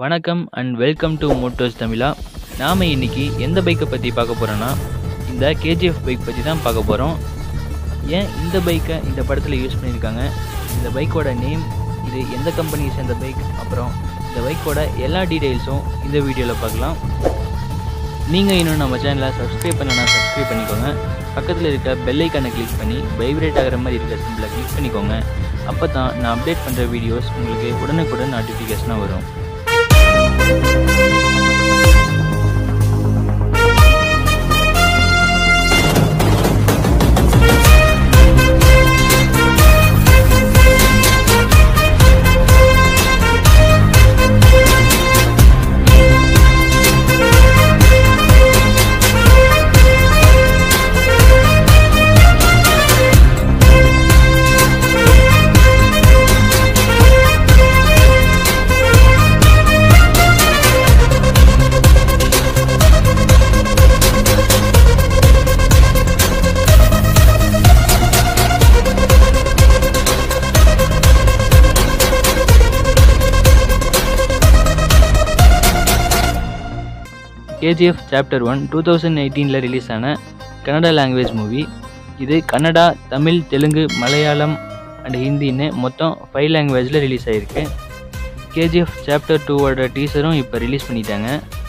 வணக்கம் and welcome to மோட்டோஸ் தமிழா நாம் இன்னைக்கு எந்த பைக்கை பற்றி பார்க்க போகிறோன்னா இந்த கேஜிஎஃப் பைக் பற்றி தான் பார்க்க போகிறோம் ஏன் இந்த பைக்கை இந்த படத்தில் யூஸ் பண்ணியிருக்காங்க இந்த பைக்கோட நேம் இது எந்த கம்பெனியை சேர்ந்த பைக் அப்புறம் இந்த பைக்கோட எல்லா டீட்டெயில்ஸும் இந்த வீடியோவில் பார்க்கலாம் நீங்கள் இன்னும் நம்ம சேனலை சப்ஸ்கிரைப் பண்ணலன்னா சப்ஸ்கிரைப் பண்ணிக்கோங்க பக்கத்தில் இருக்க பெல் ஐக்கானை கிளிக் பண்ணி வைப்ரேட் ஆகிற மாதிரி இருக்க சிம்பிளை கிளிக் பண்ணிக்கோங்க அப்போ தான் நான் அப்டேட் பண்ணுற வீடியோஸ் உங்களுக்கு உடனுக்குடன் நோட்டிஃபிகேஷனாக வரும் KGF chapter one two thousand எயிட்டீனில் ரிலீஸ் ஆன கன்னடா லாங்குவேஜ் மூவி இது கன்னடா தமிழ் தெலுங்கு மலையாளம் அண்ட் ஹிந்தின்னு மொத்தம் ஃபைவ் லாங்குவேஜில் ரிலீஸ் ஆகிருக்கு கேஜிஎஃப் சாப்டர் டூவோட டீசரும் இப்போ ரிலீஸ் பண்ணிட்டாங்க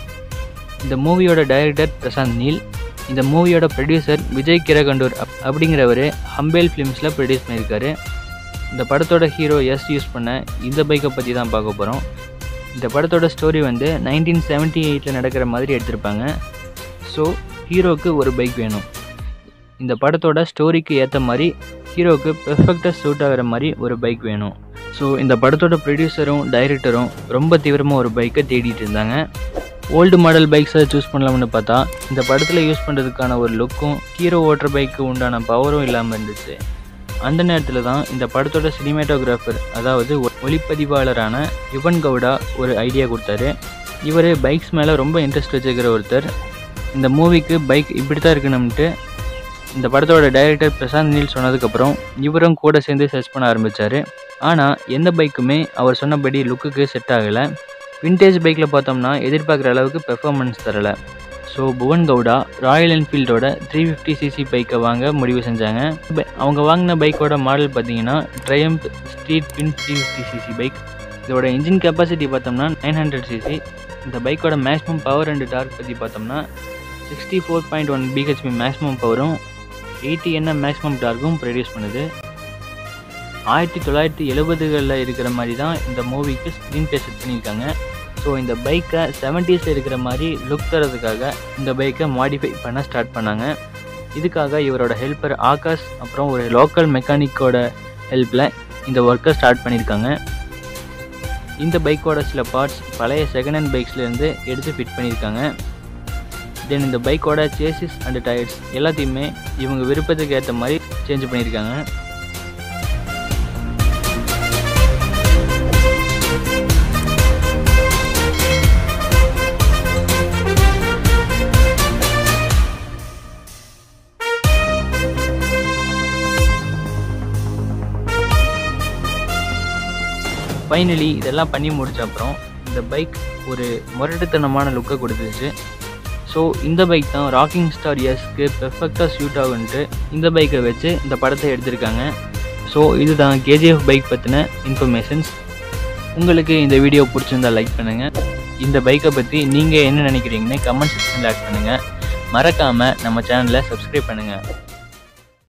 இந்த மூவியோட டைரக்டர் பிரசாந்த் நீல் இந்த மூவியோட ப்ரொடியூசர் விஜய் கிரகண்டூர் அப் அப்படிங்கிறவர் ஹம்பேல் ஃபிலிம்ஸில் ப்ரொடியூஸ் பண்ணியிருக்காரு இந்த படத்தோட ஹீரோ எஸ் யூஸ் பண்ண இந்த பைக்கை பற்றி தான் பார்க்க போகிறோம் இந்த படத்தோட ஸ்டோரி வந்து நைன்டீன் செவன்ட்டி எயிட்டில் நடக்கிற மாதிரி எடுத்திருப்பாங்க ஸோ ஹீரோவுக்கு ஒரு பைக் வேணும் இந்த படத்தோட ஸ்டோரிக்கு ஏற்ற மாதிரி ஹீரோவுக்கு பெர்ஃபெக்டாக சூட் ஆகிற மாதிரி ஒரு பைக் வேணும் ஸோ இந்த படத்தோட ப்ரொடியூசரும் டைரக்டரும் ரொம்ப தீவிரமாக ஒரு பைக்கை தேடிட்டு இருந்தாங்க ஓல்டு மாடல் பைக்ஸை சூஸ் பண்ணலாம்னு பார்த்தா இந்த படத்தில் யூஸ் பண்ணுறதுக்கான ஒரு லுக்கும் ஹீரோ ஓட்டுற பைக்கு உண்டான பவரும் இல்லாமல் இருந்துச்சு அந்த நேரத்தில் தான் இந்த படத்தோட சினிமேட்டோகிராஃபர் அதாவது ஒ- ஒளிப்பதிவாளரான யுவன் கவுடா ஒரு ஐடியா கொடுத்தாரு இவர் பைக்ஸ் மேலே ரொம்ப இன்ட்ரெஸ்ட் வச்சுக்கிற ஒருத்தர் இந்த மூவிக்கு பைக் இப்படி தான் இருக்கணும்ட்டு இந்த படத்தோட டைரக்டர் பிரசாந்த் நீல் சொன்னதுக்கப்புறம் இவரும் கூட சேர்ந்து சர்ச் பண்ண ஆரம்பித்தார் ஆனால் எந்த பைக்குமே அவர் சொன்னபடி லுக்குக்கு செட் ஆகலை விண்டேஜ் பைக்கில் பார்த்தோம்னா எதிர்பார்க்குற அளவுக்கு பெர்ஃபார்மன்ஸ் தரலை ஸோ புவன் கவுடா ராயல் என்ஃபீல்டோட த்ரீ ஃபிஃப்டி சிசி பைக்கை வாங்க முடிவு செஞ்சாங்க ப- அவங்க வாங்கின பைக்கோட மாடல் பார்த்தீங்கன்னா Triumph street twin three fifty CC bike இதோட இன்ஜின் கெப்பாசிட்டி பார்த்தோம்னா நைன் ஹண்ட்ரட் சிசி இந்த பைக்கோட மேக்ஸிமம் பவர் அண்ட் டார்க் பற்றி பார்த்தோம்னா sixty four point one BHP maximum பவரும் எயிட்டி என்ன மேக்ஸிமம் டார்க்கும் ப்ரொடியூஸ் பண்ணுது ஆயிரத்தி தொள்ளாயிரத்தி எழுபதுகளில் இருக்கிற மாதிரி தான் இந்த மூவிக்கு ஸ்க்ரீன் ப்ளே செட் பண்ணியிருக்காங்க ஸோ இந்த பைக்கை செவன்ட்டீஸில் இருக்கிற மாதிரி லுக் தரதுக்காக இந்த பைக்கை மாடிஃபை பண்ண ஸ்டார்ட் பண்ணாங்க இதுக்காக இவரோட ஹெல்ப்பர் ஆகாஷ் அப்புறம் ஒரு லோக்கல் மெக்கானிக்கோட ஹெல்ப்பில் இந்த ஒர்க்கை ஸ்டார்ட் பண்ணியிருக்காங்க இந்த பைக்கோட சில பார்ட்ஸ் பழைய செகண்ட் ஹேண்ட் பைக்ஸ்லேருந்து எடுத்து ஃபிட் பண்ணியிருக்காங்க தென் இந்த பைக்கோட சேசிஸ் அண்ட் டயர்ஸ் எல்லாத்தையுமே இவங்க விருப்பத்துக்கு ஏற்ற மாதிரி சேஞ்ச் பண்ணியிருக்காங்க ஃபைனலி இதெல்லாம் பண்ணி முடிச்ச அப்புறம் இந்த பைக் ஒரு முரட்டுத்தனமான லுக்கை கொடுத்துச்சு ஸோ இந்த பைக் தான் ராக்கிங் ஸ்டார் எஸ்க்கு பெர்ஃபெக்டாக சூட் ஆகுன்ட்டு இந்த பைக்கை வச்சு இந்த படத்தை எடுத்திருக்காங்க ஸோ இதுதான் கேஜிஎஃப் பைக் பற்றின இன்ஃபர்மேஷன்ஸ் உங்களுக்கு இந்த வீடியோ பிடிச்சிருந்தா லைக் பண்ணுங்கள் இந்த பைக்கை பற்றி நீங்கள் என்ன நினைக்கிறீங்கன்னு கமெண்ட் செக்ஷனில் ஆட் பண்ணுங்கள் மறக்காமல் நம்ம சேனலை சப்ஸ்கிரைப் பண்ணுங்கள்